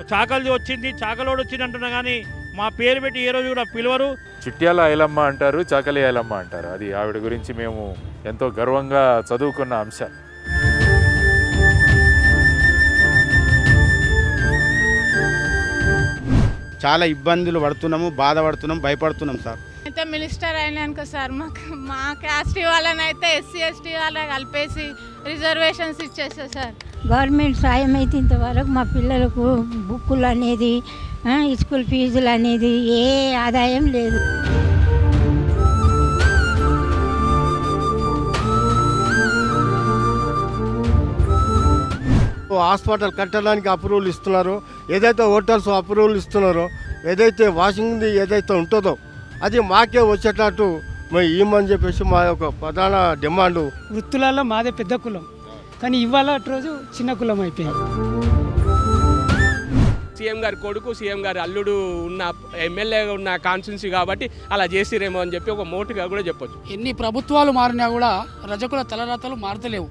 చాకలిది వచ్చింది చాకలోడు వచ్చింది అంటున్నా కానీ మా పేరు పెట్టి ఏ రోజు కూడా పిలవరు చిట్యాల ఐలమ్మ అంటారు చాకలి ఐలమ్మ అంటారు అది ఆవిడ గురించి మేము ఎంతో గర్వంగా చదువుకున్న అంశాలు చాలా ఇబ్బందులు పడుతున్నాము బాధపడుతున్నాం భయపడుతున్నాం సార్ అయితే మినిస్టర్ అయినాక సార్ మాకు మా క్యాస్ట్ వాళ్ళని అయితే ఎస్సీ ఎస్టీ వాళ్ళ కలిపేసి రిజర్వేషన్స్ ఇచ్చేస్తారు సార్ గవర్నమెంట్ సాయం అయితే ఇంతవరకు మా పిల్లలకు బుక్కులు అనేది ఆ, స్కూల్ ఫీజులు అనేది ఏ ఆదాయం లేదు హాస్పిటల్ కట్టడానికి అప్రూవల్ ఇస్తున్నారో ఏదైతే హోటల్స్ అప్రూవల్ ఇస్తున్నారో ఏదైతే వాషింగ్ ఏదైతే ఉంటుందో అది మాకే వచ్చేటట్టు మేము ఇవ్వమని చెప్పేసి మా యొక్క ప్రధాన డిమాండ్ వృత్తులలో మాదే పెద్ద కులం కానీ ఇవాళ రోజు చిన్న కులం అయిపోయింది సీఎం గారి కొడుకు సీఎం గారి అల్లుడు ఉన్న ఎమ్మెల్యే ఉన్న కాన్స్టిట్యున్సీ కాబట్టి అలా చేసిరేమో అని చెప్పి ఒక మోటుగా కూడా చెప్పొచ్చు ఎన్ని ప్రభుత్వాలు మారినా కూడా రజకుల తలరాతలు మారతలేవు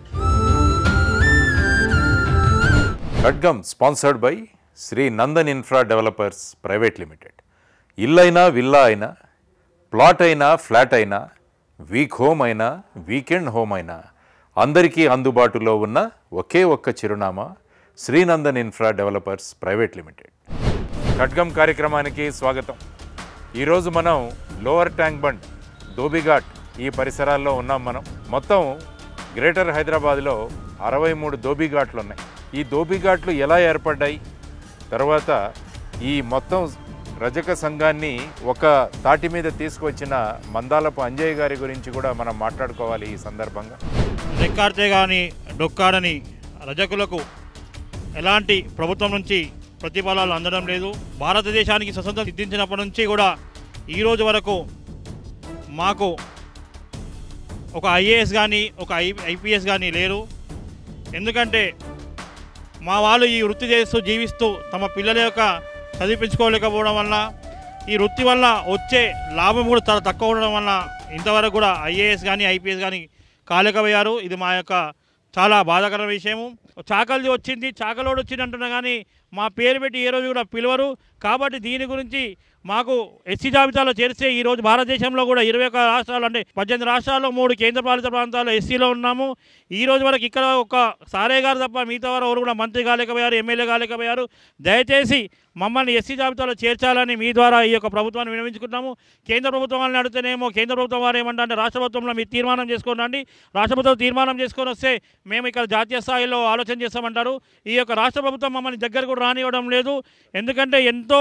Khadgam sponsored by Shri Nandan infra developers private limited ఇల్లైనా విల్లా అయినా ప్లాట్ అయినా ఫ్లాట్ అయినా వీక్ హోమ్ అయినా వీకెండ్ హోమ్ అయినా అందరికీ అందుబాటులో ఉన్న ఒకే ఒక్క చిరునామా Srinandan infra developers private limited Khadgam కార్యక్రమానికి స్వాగతం ఈరోజు మనం లోవర్ ట్యాంక్ బండ్ దోబిఘాట్ ఈ పరిసరాల్లో ఉన్నాం మనం మొత్తం గ్రేటర్ హైదరాబాద్లో అరవై మూడు దోబిఘాట్లు ఉన్నాయి ఈ దోబిఘాట్లు ఎలా ఏర్పడ్డాయి తర్వాత ఈ మొత్తం రజక సంఘాన్ని ఒక తాటి మీద తీసుకొచ్చిన మందాలపు అంజయ్య గారి గురించి కూడా మనం మాట్లాడుకోవాలి ఈ సందర్భంగా రెక్కాడితే కానీ డొక్కాడని రజకులకు ఎలాంటి ప్రభుత్వం నుంచి ప్రతిఫలాలు అందడం లేదు భారతదేశానికి స్వతంత్రం సిద్ధించినప్పటి నుంచి కూడా ఈ రోజు వరకు మాకు ఒక ఐఏఎస్ కానీ ఒక ఐ ఐపీఎస్ కానీ లేరు ఎందుకంటే మా వాళ్ళు ఈ వృత్తి చేస్తూ జీవిస్తూ తమ పిల్లల యొక్క చదివించుకోలేకపోవడం వల్ల ఈ వృత్తి వల్ల వచ్చే లాభం కూడా చాలా తక్కువ ఉండడం వల్ల ఇంతవరకు కూడా ఐఏఎస్ కానీ ఐపీఎస్ కానీ కాలేకపోయారు ఇది మా యొక్క చాలా బాధాకరమైన విషయము చాకలిది వచ్చింది చాకలోడు వచ్చింది అంటున్నా కానీ మా పేరు పెట్టి ఏ రోజు కూడా పిలవరు కాబట్టి దీని గురించి మాకు ఎస్సీ జాబితాలో చేరిస్తే ఈ రోజు భారతదేశంలో కూడా ఇరవై ఒక్క రాష్ట్రాలు అంటే పద్దెనిమిది రాష్ట్రాల్లో మూడు కేంద్రపాలిత ప్రాంతాల్లో ఎస్సీలో ఉన్నాము ఈ రోజు వరకు ఇక్కడ ఒక సారే గారు తప్ప మిగతా వారు ఎవరు కూడా మంత్రి కాలేకపోయారు ఎమ్మెల్యే కాలేకపోయారు దయచేసి మమ్మల్ని ఎస్సీ జాబితాలో చేర్చాలని మీ ద్వారా ఈ యొక్క ప్రభుత్వాన్ని వినవించుకుంటున్నాము కేంద్ర ప్రభుత్వం వాళ్ళని అడిగితేనేమో కేంద్ర ప్రభుత్వం వారు ఏమంటారంటే రాష్ట్ర ప్రభుత్వంలో మీరు తీర్మానం చేసుకొని రండి రాష్ట్ర ప్రభుత్వం తీర్మానం చేసుకొని వస్తే మేము ఇక్కడ జాతీయ స్థాయిలో ఆలోచన చేస్తామంటారు ఈ యొక్క రాష్ట్ర ప్రభుత్వం మమ్మల్ని దగ్గర కూడా రానివ్వడం లేదు ఎందుకంటే ఎంతో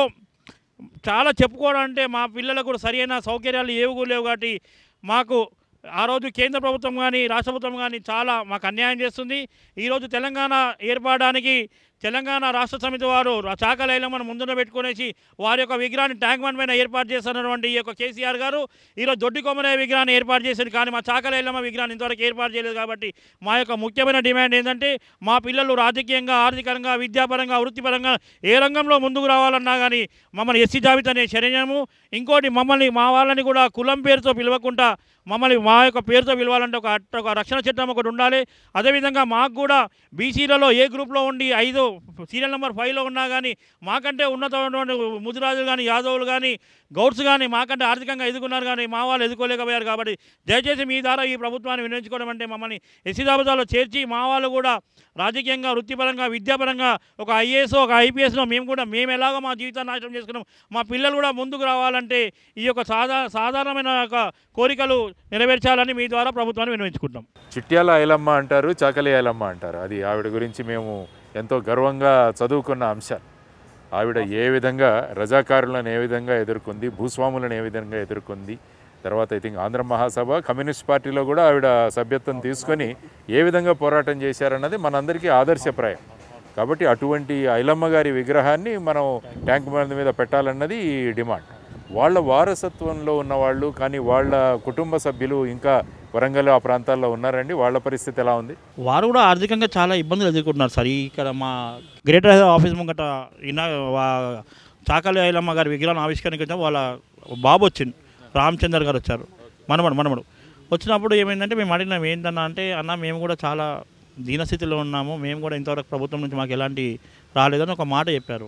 చాలా చెప్పుకోవడం అంటే మా పిల్లలకు కూడా సరైన సౌకర్యాలు ఏవి కూడా లేవు కాబట్టి మాకు ఆ రోజు కేంద్ర ప్రభుత్వం కానీ రాష్ట్ర ప్రభుత్వం కానీ చాలా మాకు అన్యాయం చేస్తుంది ఈరోజు తెలంగాణ ఏర్పడడానికి తెలంగాణ రాష్ట్ర సమితి వారు చాకలైలమ్మను ముందున పెట్టుకునేసి వారి యొక్క విగ్రహాన్ని ట్యాంక్ బండ్ పైన ఏర్పాటు చేస్తున్నటువంటి ఈ యొక్క కేసీఆర్ గారు ఈరోజు దొడ్డి కొమ్మరయ్య విగ్రహాన్ని ఏర్పాటు చేసింది కానీ మా చాకలైలమ్మ విగ్రహాన్ని ఇంతవరకు ఏర్పాటు చేయలేదు కాబట్టి మా యొక్క ముఖ్యమైన డిమాండ్ ఏంటంటే మా పిల్లలు రాజకీయంగా ఆర్థికంగా విద్యాపరంగా వృత్తిపరంగా ఏ రంగంలో ముందుకు రావాలన్నా కానీ మమ్మల్ని ఎస్సీ జాబితానే శరణ్యము ఇంకోటి మమ్మల్ని మా వాళ్ళని కూడా కులం పేరుతో పిలవకుండా మమ్మల్ని మా యొక్క పేరుతో పిలవాలంటే ఒక అట్ట- ఒక రక్షణ చట్టం ఒకటి ఉండాలి అదేవిధంగా మాకు కూడా బీసీలలో ఏ గ్రూప్లో ఉండి ఐదు సీరియల్ నెంబర్ ఫైవ్లో ఉన్నా కానీ మాకంటే ఉన్నతమైనటువంటి ముదిరాజులు కానీ యాదవులు కానీ గౌడ్స్ కానీ మాకంటే ఆర్థికంగా ఎదుగున్నారు కానీ మా వాళ్ళు ఎదుర్కోలేకపోయారు కాబట్టి దయచేసి మీ ద్వారా ఈ ప్రభుత్వాన్ని వినియోగించుకోవడం అంటే మమ్మల్ని ఎస్సీ జాబితాలో చేర్చి మా వాళ్ళు కూడా రాజకీయంగా వృత్తిపరంగా విద్యాపరంగా ఒక ఐఏఎస్ ఒక ఐపీఎస్లో మేము కూడా మేము ఎలాగో మా జీవితాన్ని నాశనం చేసుకున్నాం మా పిల్లలు కూడా ముందుకు రావాలంటే ఈ యొక్క సాధా సాధారణమైన యొక్క కోరికలు నెరవేర్చాలని మీ ద్వారా ప్రభుత్వాన్ని వినియోగించుకుంటాం చిట్యాల ఐలమ్మ అంటారు చాకలి ఐలమ్మ అంటారు అది ఆవిడ గురించి మేము ఎంతో గర్వంగా చదువుకున్న అంశాలు ఆవిడ ఏ విధంగా రజాకారులను ఏ విధంగా ఎదుర్కొంది భూస్వాములను ఏ విధంగా ఎదుర్కొంది తర్వాత I think Andhra Mahasabha communist పార్టీలో కూడా ఆవిడ సభ్యత్వం తీసుకొని ఏ విధంగా పోరాటం చేశారన్నది మనందరికీ ఆదర్శప్రాయం కాబట్టి అటువంటి ఐలమ్మ గారి విగ్రహాన్ని మనం ట్యాంక్ బండ్ మీద పెట్టాలన్నది ఈ డిమాండ్ వాళ్ళ వారసత్వంలో ఉన్నవాళ్ళు కానీ వాళ్ళ కుటుంబ సభ్యులు ఇంకా వరంగల్ ఆ ప్రాంతాల్లో ఉన్నారండి వాళ్ళ పరిస్థితి ఎలా ఉంది వారు కూడా ఆర్థికంగా చాలా ఇబ్బందులు ఎదుర్కొంటున్నారు సార్ ఈ ఇక్కడ మా గ్రేటర్ హైదరాబాద్ ఆఫీస్ ముంగట ఇన్న వా- చాకలి ఐలమ్మ గారి విగ్రహం ఆవిష్కరించాం వాళ్ళ బాబు వచ్చింది రామచందర్ గారు వచ్చారు మనమడు మనమడు వచ్చినప్పుడు ఏమైందంటే మేము అడిగినాం ఏంటన్నా అంటే అన్న మేము కూడా చాలా దీనస్థితిలో ఉన్నాము మేము కూడా ఇంతవరకు ప్రభుత్వం నుంచి మాకు ఎలాంటి రాలేదని ఒక మాట చెప్పారు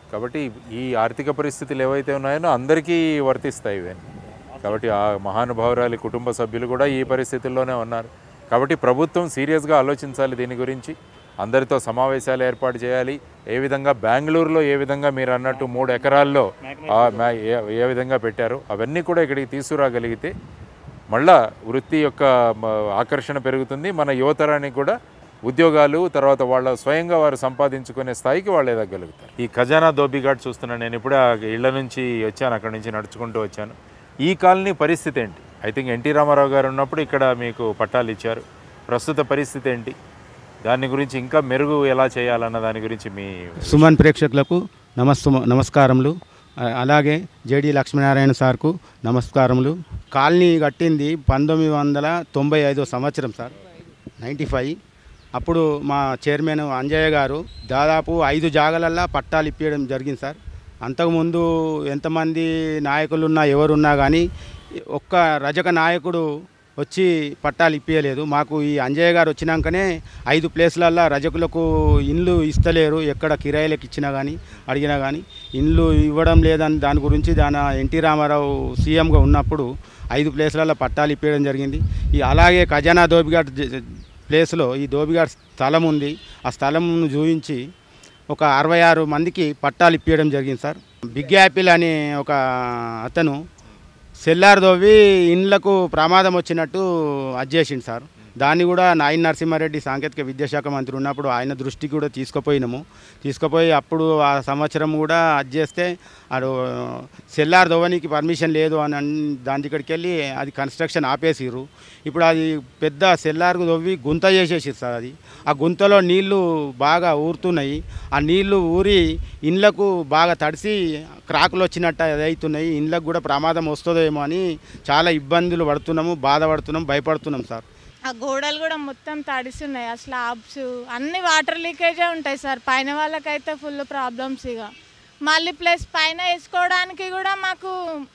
కాబట్టి ఈ ఆర్థిక పరిస్థితులు ఏవైతే ఉన్నాయో అందరికీ వర్తిస్తాయి ఇవన్నీ కాబట్టి ఆ మహానుభావురాలి కుటుంబ సభ్యులు కూడా ఈ పరిస్థితుల్లోనే ఉన్నారు కాబట్టి ప్రభుత్వం సీరియస్గా ఆలోచించాలి దీని గురించి అందరితో సమావేశాలు ఏర్పాటు చేయాలి ఏ విధంగా బెంగళూరులో ఏ విధంగా మీరు అన్నట్టు మూడు ఎకరాల్లో ఆ మ్యా- ఏ- ఏ విధంగా పెట్టారో అవన్నీ కూడా ఇక్కడికి తీసుకురాగలిగితే మళ్ళా వృత్తి యొక్క మ, ఆకర్షణ పెరుగుతుంది మన యువతరానికి కూడా ఉద్యోగాలు తర్వాత వాళ్ళ స్వయంగా వారు సంపాదించుకునే స్థాయికి వాళ్ళు ఎదగలుగుతారు ఈ ఖజానా దోబిఘాట్ చూస్తున్నాను నేను ఇప్పుడే ఆ ఇళ్ల నుంచి వచ్చాను అక్కడి నుంచి నడుచుకుంటూ వచ్చాను ఈ కాలనీ పరిస్థితి ఏంటి ఐ థింక్ ఎన్టీ రామారావు గారు ఉన్నప్పుడు ఇక్కడ మీకు పట్టాలు ఇచ్చారు ప్రస్తుత పరిస్థితి ఏంటి దాని గురించి ఇంకా మెరుగు ఎలా చేయాలన్న దాని గురించి మీ సుమన్ ప్రేక్షకులకు నమస్తు నమస్కారములు ఆ- అలాగే జేడి లక్ష్మీనారాయణ సార్కు నమస్కారములు కాలనీ కట్టింది పంతొమ్మిది వందల తొంభై ఐదో సంవత్సరం సార్ నైంటీ ఫైవ్ అప్పుడు మా చైర్మన్ అంజయ్య గారు దాదాపు ఐదు జాగలల్లా పట్టాలు ఇప్పించడం జరిగింది సార్ అంతకుముందు ఎంతమంది నాయకులున్నా ఎవరున్నా కానీ ఒక్క రజక నాయకుడు వచ్చి పట్టాలు ఇప్పించలేదు మాకు ఈ అంజయ్య గారు వచ్చినాకనే ఐదు ప్లేస్లల్లో రజకులకు ఇండ్లు ఇస్తలేరు ఎక్కడ కిరాయిలకు ఇచ్చినా కానీ అడిగినా కానీ ఇండ్లు ఇవ్వడం లేదని దాని గురించి దాని ఎన్టీ రామారావు సీఎంగా ఉన్నప్పుడు ఐదు ప్లేస్లలో పట్టాలు ఇప్పించడం జరిగింది ఈ అలాగే ఖజానా దోబిఘాట్ జ- ప్లేస్లో ఈ దోబిఘాట్ స్థలం ఉంది ఆ స్థలంను చూపించి ఒక అరవై ఆరు మందికి పట్టాలు ఇప్పించడం జరిగింది సార్ బిగ్ యాపిల్ అనే ఒక అతను సెల్లార్ దోవి ఇండ్లకు ప్రమాదం వచ్చినట్టు అజ్జేసిండు సార్ దాన్ని కూడా నాయన్ నరసింహారెడ్డి సాంకేతిక విద్యాశాఖ మంత్రి ఉన్నప్పుడు ఆయన దృష్టికి కూడా తీసుకుపోయినాము తీసుకుపోయి అప్పుడు ఆ సంవత్సరం కూడా అజ్జేస్తే అడు సెల్లార్ దోవనికి పర్మిషన్ లేదు అని అన్- దాని దగ్గరికి వెళ్ళి అది కన్స్ట్రక్షన్ ఆపేసిర్రు ఇప్పుడు అది పెద్ద సెల్లార్కు దొవ్వి గుంత చేసేసిర్రు సార్ అది ఆ గుంతలో నీళ్లు బాగా ఊరుతున్నాయి ఆ నీళ్లు ఊరి ఇండ్లకు బాగా తడిసి క్రాకులు వచ్చినట్టు అది అవుతున్నాయి ఇండ్లకు కూడా ప్రమాదం వస్తుందేమో అని చాలా ఇబ్బందులు పడుతున్నాము బాధపడుతున్నాం భయపడుతున్నాం సార్ ఆ గోడలు కూడా మొత్తం తడిస్తున్నాయి ఆ స్లాబ్స్ అన్ని వాటర్ లీకేజే ఉంటాయి సార్ పైన వాళ్ళకైతే ఫుల్ ప్రాబ్లమ్స్ ఇక మళ్ళీ ప్లస్ పైన వేసుకోవడానికి కూడా మాకు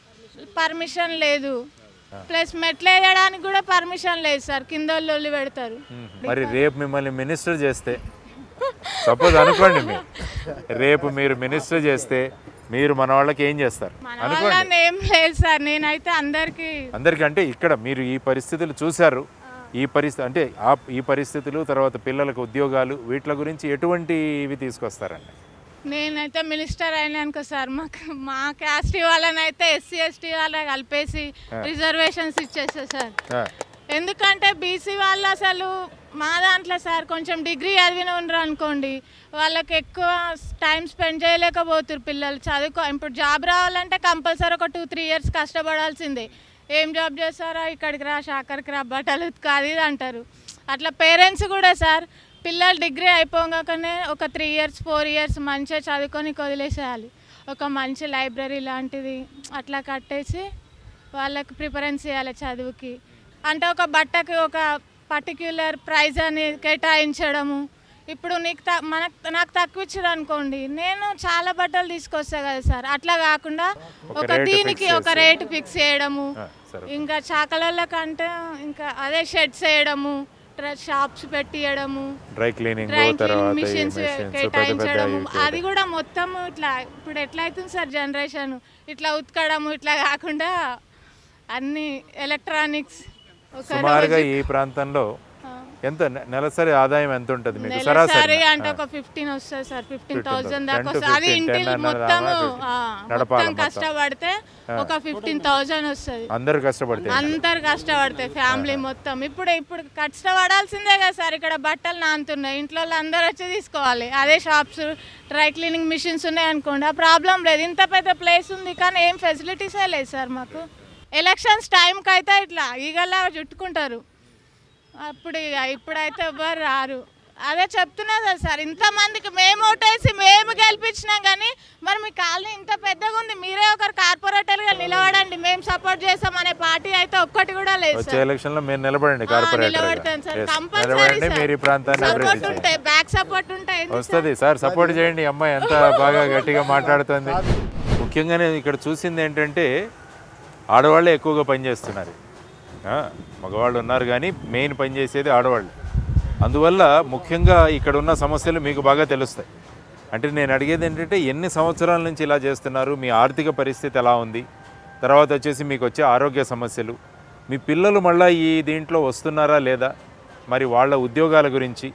పర్మిషన్ లేదు ప్లస్ మెట్లు వేయడానికి కూడా పర్మిషన్ లేదు సార్ కింద వాళ్ళు పెడతారు మరి రేపు మిమ్మల్ని మినిస్టర్ చేస్తే సపోజ్ అనుకోండి మీరు రేపు మీరు మినిస్టర్ చేస్తే మీరు మన వాళ్ళకి ఏం చేస్తారు మన అనుకోండి వల్ల ఏం లేదు సార్ నేనైతే అందరికీ అందరికంటే ఇక్కడ మీరు ఈ పరిస్థితులు చూశారు ఈ పరిస్థితి అంటే ఆ ఈ పరిస్థితులు తర్వాత పిల్లలకు ఉద్యోగాలు వీటి గురించి ఎటువంటి ఇవి తీసుకొస్తారండి నేనైతే మినిస్టర్ అయినానుకో సార్ మాకు మా క్యాస్ట్ వాళ్ళనైతే ఎస్సీ ఎస్టీ వాళ్ళ కలిపేసి రిజర్వేషన్స్ ఇచ్చేస్తా సార్ ఆ, ఎందుకంటే బీసీ వాళ్ళు అసలు మా దాంట్లో సార్ కొంచెం డిగ్రీ చదివిన ఉండరు అనుకోండి వాళ్ళకి ఎక్కువ టైం స్పెండ్ చేయలేకపోతున్నారు పిల్లలు చదువుకో ఇప్పుడు జాబ్ రావాలంటే కంపల్సరీ ఒక టూ త్రీ ఇయర్స్ కష్టపడాల్సిందే ఏం జాబ్ చేస్తారా ఇక్కడికి రా షాకర్కి రా బట్టలు ఉతుకు అది ఇది అంటారు అట్లా పేరెంట్స్ కూడా సార్ పిల్లలు డిగ్రీ అయిపోగానే ఒక త్రీ ఇయర్స్ ఫోర్ ఇయర్స్ మంచిగా చదువుకొని వదిలేసేయాలి ఒక మంచి లైబ్రరీ లాంటిది అట్లా కట్టేసి వాళ్ళకి ప్రిఫరెన్స్ చేయాలి చదువుకి అంటే ఒక బట్టకి ఒక పర్టిక్యులర్ ప్రైజ్ అని కేటాయించడము ఇప్పుడు నీకు త మనకు నాకు తక్కువ ఇచ్చారు అనుకోండి నేను చాలా బట్టలు తీసుకొస్తా కదా సార్ అట్లా కాకుండా ఒక ఒక రేటు దీనికి fix ఒక చేసి. రేటు ఫిక్స్ చేయడము ఆ, సరే ఇంకా చాకలల కంటే ఇంకా అదే షెడ్స్ వేయడము షాప్స్ పెట్టియడము డ్రై క్లీనింగ్ డ్రై తర్వాత క్లీనింగ్ ఈ మిషన్స్ machines, పెద్ద పెద్ద కేటాయించడము ఇవి అది కూడా మొత్తం ఇట్లా ఇప్పుడు ఎట్లా అవుతుంది సార్ జనరేషన్ ఇట్లా ఉతకడము ఇట్లా కాకుండా అన్ని ఎలక్ట్రానిక్స్ ఒక సుమారుగా రోజు- ఈ ప్రాంతంలో ఆ. ఎంత నె- నెలసరి ఆదాయం ఎంత ఉంటుంది మీకు నెలసరి సరాసరి అంటే ఒక ఫిఫ్టీన్ వస్తుంది సార్ ఫిఫ్టీన్ థౌసండ్ 10 దాకా to వస్తుంది అది 15, ఇంటి 10 అన్నది మొత్తం అలా ఆ, నడపాలి మొత్తం మొత్తం. కష్టపడితే ఒక ఫిఫ్టీన్ థౌసండ్ వస్తుంది అందరు కష్టపడితే అందరు కష్టపడతాయి ఫ్యామిలీ మొత్తం ఇప్పుడు ఇప్పుడు కష్టపడాల్సిందే కదా సార్ ఇక్కడ బట్టలు నానుతున్నాయి ఇంట్లో వాళ్ళు అందరూ వచ్చి తీసుకోవాలి అదే షాప్స్ డ్రై క్లీనింగ్ మిషన్స్ ఉన్నాయి అనుకోండి ఆ ప్రాబ్లం లేదు ఇంత పెద్ద ప్లేస్ ఉంది కానీ ఏం ఫెసిలిటీసే లేదు సార్ మాకు ఎలక్షన్స్ టైంకి అయితే ఇట్లా ఈగలా చుట్టుకుంటారు అప్పుడు ఇక ఇప్పుడైతే ఎవ్వరు రారు అదే చెప్తున్నా కదా సార్ ఇంతమందికి మేము ఓటేసి మేము గెలిపించినాం కానీ మరి మీ కాలనీ ఇంత పెద్దగా ఉంది మీరే ఒకరు కార్పొరేటర్గా నిలబడండి మేము సపోర్ట్ చేస్తాం అనే పార్టీ అయితే ఒక్కటి కూడా లేదు వచ్చే సార్ ఎలక్షన్ లో మీరు నిలబడండి ఆ, కార్పొరేటర్ నిలబడతాను సార్ కంపల్సరీ నిలబడండి మీరు ఈ ప్రాంతాన్ని సపోర్ట్ అభివృద్ధి చేయండి ఉంటాయి బ్యాక్ సపోర్ట్ ఉంటాయి ఎందుకు సార్? వస్తుంది సార్ సపోర్ట్ చేయండి ఈ అమ్మాయి ఎంత బాగా గట్టిగా మాట్లాడుతుంది ముఖ్యంగా నేను ఇక్కడ చూసింది ఏంటంటే ఆడవాళ్ళే ఎక్కువగా పనిచేస్తున్నారు ఆ, మగవాళ్ళు ఉన్నారు కానీ మెయిన్ పనిచేసేది ఆడవాళ్ళు అందువల్ల ముఖ్యంగా ఇక్కడ ఉన్న సమస్యలు మీకు బాగా తెలుస్తాయి అంటే నేను అడిగేది ఏంటంటే ఎన్ని సంవత్సరాల నుంచి ఇలా చేస్తున్నారు మీ ఆర్థిక పరిస్థితి ఎలా ఉంది తర్వాత వచ్చేసి మీకు వచ్చే ఆరోగ్య సమస్యలు మీ పిల్లలు మళ్ళీ ఈ దీంట్లో వస్తున్నారా లేదా మరి వాళ్ళ ఉద్యోగాల గురించి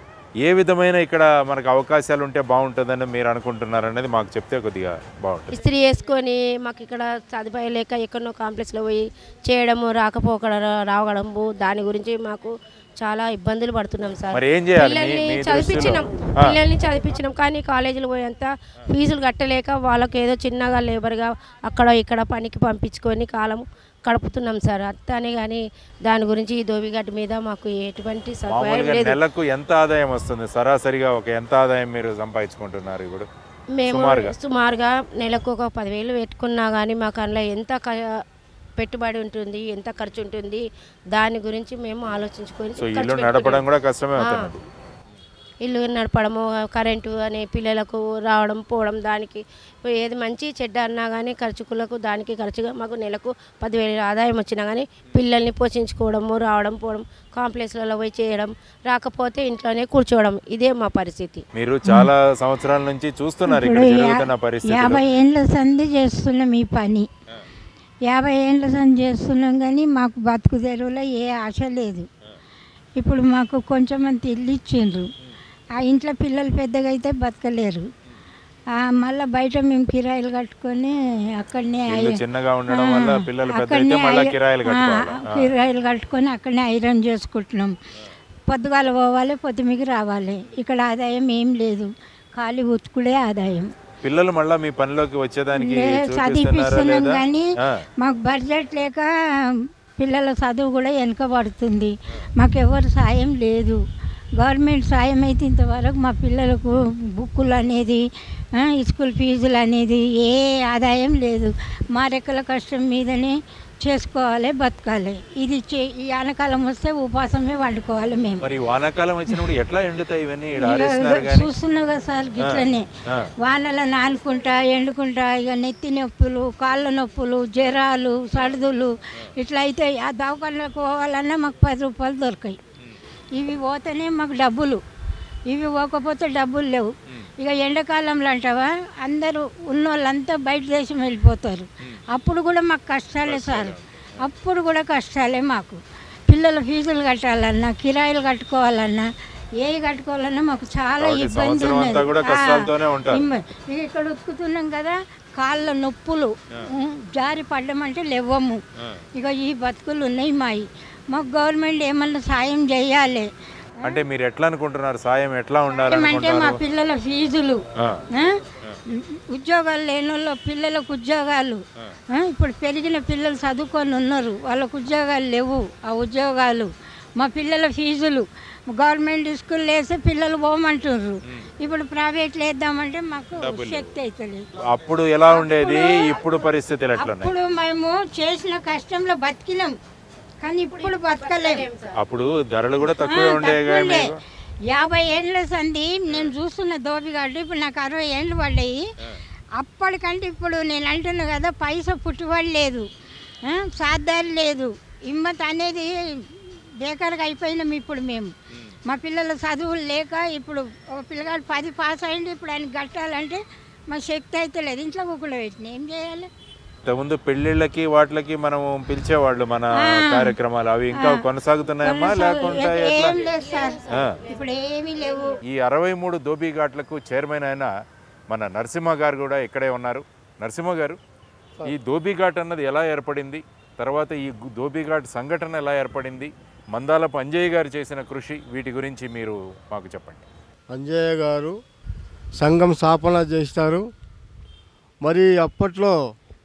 ఏ విధమైన ఇక్కడ మనకు అవకాశాలు ఉంటే బాగుంటుందని మీరు అనుకుంటున్నారు అనేది మాకు చెప్తే కొద్దిగా బాగుంటుంది ఇస్త్రీ వేసుకొని మాకు ఇక్కడ సదుపాయం లేక ఎక్కడో కాంప్లెక్స్లో పోయి చేయడము రాకపోకడ రావడము దాని గురించి మాకు చాలా ఇబ్బందులు పడుతున్నాం సార్ మరి ఏం చేయాలి? మీ- పిల్లల్ని మీ చదివించినాం దృష్టిలో? ఆ. పిల్లల్ని చదివించినాం కానీ కాలేజీలు పోయేంత ఫీజులు కట్టలేక వాళ్ళకి ఏదో చిన్నగా లేబర్గా అక్కడ ఇక్కడ పనికి పంపించుకొని కాలం గడుపుతున్నాం సార్ అత్తనే కానీ దాని గురించి ఈ దోబిగడ్డ మీద మాకు ఎటువంటి సదుపాయం మామూలుగా లేదు నెలకు ఎంత ఆదాయం వస్తుంది సరాసరిగా ఒక ఎంత ఆదాయం మీరు సంపాదించుకుంటున్నారు ఇప్పుడు మేము సుమారుగా సుమారుగా నెలకు ఒక పదివేలు పెట్టుకున్నా కానీ మాకు అందులో ఎంత క- పెట్టుబడి ఉంటుంది ఎంత ఖర్చు ఉంటుంది దాని గురించి మేము ఆలోచించుకొని సో ఖర్చు ఇల్లు పెట్టుకుంటాం. నడపడం కూడా కష్టమే ఆ, అవుతున్నది ఇల్లు నడపడము కరెంటు అని పిల్లలకు రావడం పోవడం దానికి ఏది మంచి చెడ్డ అన్నా కానీ ఖర్చుకులకు దానికి ఖర్చుగా మాకు నెలకు పదివేల ఆదాయం వచ్చినా కానీ పిల్లల్ని పోషించుకోవడము రావడం పోవడం కాంప్లెక్స్లలో పోయి చేయడం రాకపోతే ఇంట్లోనే కూర్చోవడం ఇదే మా పరిస్థితి మీరు చాలా సంవత్సరాల నుంచి చూస్తున్నారు ఇక్కడ ఇప్పుడు జరుగుతున్న యా- పరిస్థితి యాభై ఏండ్ల సంధి చేస్తున్నాం ఈ పని యాభై ఏండ్ల సంధి చేస్తున్నాం కానీ మాకు బతుకు తెరువులో ఏ ఆశ లేదు ఇప్పుడు మాకు కొంచెం అంత ఇల్లు ఇచ్చిండ్రు ఆ ఇంట్లో పిల్లలు పెద్దగా అయితే బతకలేరు ఆ, మళ్ళా బయట మేము కిరాయిలు కట్టుకొని అక్కడనే ఇల్లు ఐ- చిన్నగా ఉండడం ఆ, వల్ల పిల్లలు పెద్ద అయితే అక్కడనే మళ్ళా ఐ- కిరాయిలు ఆ, కట్టుకోవాలా? ఆ. కిరాయిలు కట్టుకొని అక్కడనే ఐరన్ చేసుకుంటున్నాం పొద్దుగాల పోవాలి పొద్దుమికి రావాలి ఇక్కడ ఆదాయం ఏం లేదు ఖాళీ ఉతుకుడే ఆదాయం పిల్లలు మళ్ళా మీ పనిలోకి వచ్చేదానికి లే, చూపిస్తున్నారా చదివిపిస్తున్నాం లేదా కానీ ఆ. మాకు బడ్జెట్ లేక పిల్లల చదువు కూడా వెనుకబడుతుంది మాకు ఎవరు సాయం లేదు గవర్నమెంట్ సాయం అయితే ఇంతవరకు మా పిల్లలకు బుక్కులు అనేది ఆ, స్కూల్ ఫీజులు అనేది ఏ ఆదాయం లేదు మా రెక్కల కష్టం మీదనే చేసుకోవాలి బతకాలి ఇది చే- ఈ ఆనకాలం వస్తే ఉపాసమే వండుకోవాలి మేము మరి వానాకాలం వచ్చినప్పుడు ఎట్లా ఎండుతాయి ఇవన్నీ ఈడ ఇక ఆరేసినారు కానీ చూస్తున్నావు కదా సార్ గిట్లనే ఆ. వానలో నానుకుంటా ఎండుకుంటా ఇక నెత్తి నొప్పులు కాళ్ళ నొప్పులు జ్వరాలు సర్దులు ఇట్లా అయితే ఆ దవాఖానలకు పోవాలన్నా మాకు పది రూపాయలు దొరకాయి ఇవి పోతేనే మాకు డబ్బులు ఇవి పోకపోతే డబ్బులు లేవు ఇక ఎండాకాలంలో అంటావా అందరూ ఉన్న వాళ్ళంతా బయట దేశం వెళ్ళిపోతారు అప్పుడు కూడా మాకు కష్టాలే సార్ అప్పుడు కూడా కష్టాలే మాకు పిల్లల ఫీజులు కట్టాలన్నా కిరాయిలు కట్టుకోవాలన్నా ఏవి కట్టుకోవాలన్నా మాకు చాలా కాబట్టి ఇబ్బంది సంవత్సరం అంతా ఉన్నది కూడా ఆ, కష్టాలతోనే ఉంటారు. ఇమ్మ- ఇక ఇక్కడ ఉతుకుతున్నాం కదా కాళ్ళ నొప్పులు ఉం, జారి పడ్డమంటే లేవము ఇక ఈ బతుకులు ఉన్నాయి మాయి మాకు గవర్నమెంట్ ఏమన్నా సాయం చేయాలి అంటే మీరు ఎట్లా అనుకుంటున్నారు సాయం ఎట్లా అంటే మా ఉండాలనుకుంటున్నారు పిల్లల ఫీజులు ఆ. ఆ? ఉద్యోగాలు లేని వాళ్ళ పిల్లలకు ఉద్యోగాలు ఆ? ఇప్పుడు పెరిగిన పిల్లలు చదువుకొని ఉన్నారు వాళ్ళకు ఉద్యోగాలు లేవు ఆ ఉద్యోగాలు మా పిల్లల ఫీజులు గవర్నమెంట్ స్కూల్ వేస్తే పిల్లలు పోమంటుర్రు ఇప్పుడు ప్రైవేట్లో వేద్దామంటే మాకు శక్తి అవుతలేదు అప్పుడు ఎలా ఉండేది ఇప్పుడు పరిస్థితులు ఎట్లున్నాయి అప్పుడు మేము చేసిన కష్టంలో బతికినాం కానీ ఇప్పుడు బతకలేము అప్పుడు ధరలు కూడా తక్కువే ఆ, ఉండేవి తక్కువ ఉండే. మీకు యాభై ఏళ్ళ సంది నేను చూస్తున్న దోబిగాడు ఇప్పుడు నాకు అరవై ఏళ్ళు పడ్డాయి అప్పటికంటే ఇప్పుడు నేను అంటున్నా కదా పైసా పుట్టుబడి లేదు ఆ, సాధారణ లేదు హిమ్మత్ అనేది బేకారుగా అయిపోయినాం ఇప్పుడు మేము మా పిల్లల చదువులు లేక ఇప్పుడు ఒక పిల్లగాడు పది పాస్ అయ్యింది ఇప్పుడు ఆయన కట్టాలంటే మా శక్తి అయితే లేదు ఇంట్లో కుక్కలు పెట్టిన ఏం చేయాలి ఇంతకుముందు పెళ్లిళ్ళకి వాటికి మనం పిలిచేవాళ్ళు మన ఆ. కార్యక్రమాలు అవి ఇంకా ఆ. కొనసాగుతున్నాయమ్మా లేకుంటే ఏ- ఎట్లా ఏం లేదు సార్ ఆ. ఇప్పుడు ఏమీ లేవు ఈ అరవై మూడు దోబీ ఘాట్లకు చైర్మన్ అయిన మన నరసింహ గారు కూడా ఇక్కడే ఉన్నారు నరసింహ గారు ఈ దోబీ ఘాట్ అన్నది ఎలా ఏర్పడింది తర్వాత ఈ గు- దోబీ ఘాట్ సంఘటన ఎలా ఏర్పడింది మందాలపు అంజయ్య గారు చేసిన కృషి వీటి గురించి మీరు మాకు చెప్పండి అంజయ్య గారు సంఘం స్థాపన చేస్తారు మరి అప్పట్లో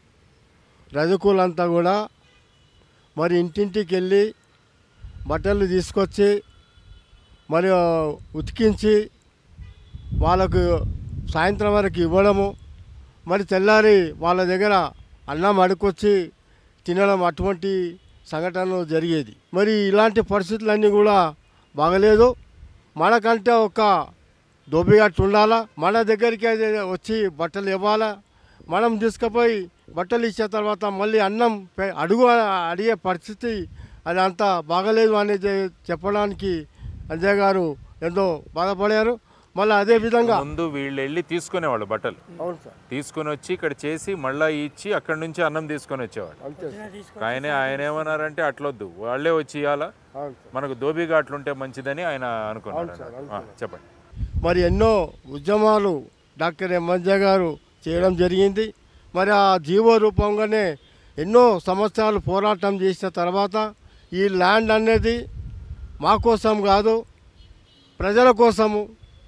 రజకులంతా కూడా మరి ఇంటింటికి వెళ్ళి బట్టలు తీసుకొచ్చి మరి ఆ, ఉతికించి వాళ్ళకు సాయంత్రం వరకు ఇవ్వడము మరి తెల్లారి వాళ్ళ దగ్గర అన్నం అడుకొచ్చి తినడం అటువంటి సంఘటనలు జరిగేది మరి ఇలాంటి పరిస్థితులన్నీ కూడా బాగలేదు మనకంటే ఒక దోబిగట్టు ఉండాలా మన దగ్గరికి అయితే వచ్చి బట్టలు ఇవ్వాలా మనం తీసుకుపోయి బట్టలు ఇచ్చే తర్వాత మళ్ళీ అన్నం పె- అడుగు అడిగే పరిస్థితి అది అంతా బాగలేదు అనేది చెప్పడానికి అంజయ్ గారు ఎంతో బాధపడారు మళ్ళీ అదే విధంగా ముందు వీళ్ళు వెళ్ళి తీసుకునేవాళ్ళు బట్టలు అవును సార్ తీసుకొని వచ్చి ఇక్కడ చేసి మళ్ళీ ఇచ్చి అక్కడి నుంచి అన్నం తీసుకొని వచ్చేవాడు అంతే సార్ ఆయన ఆయన ఏమన్నారంటే అట్లొద్దు వాళ్ళే వచ్చి ఇవ్వాలా అవును సార్ మనకు దోబిఘాట్లు ఉంటే మంచిదని ఆయన అనుకున్నారు అవును సార్, అన్నమాట. ఆ, చెప్పండి మరి ఎన్నో ఉద్యమాలు డాక్టర్ ఎంఎన్జే గారు చేయడం జరిగింది మరి ఆ జీవో రూపంగానే ఎన్నో సంవత్సరాలు పోరాటం చేసిన తర్వాత ఈ ల్యాండ్ అనేది మా కోసం కాదు ప్రజల కోసము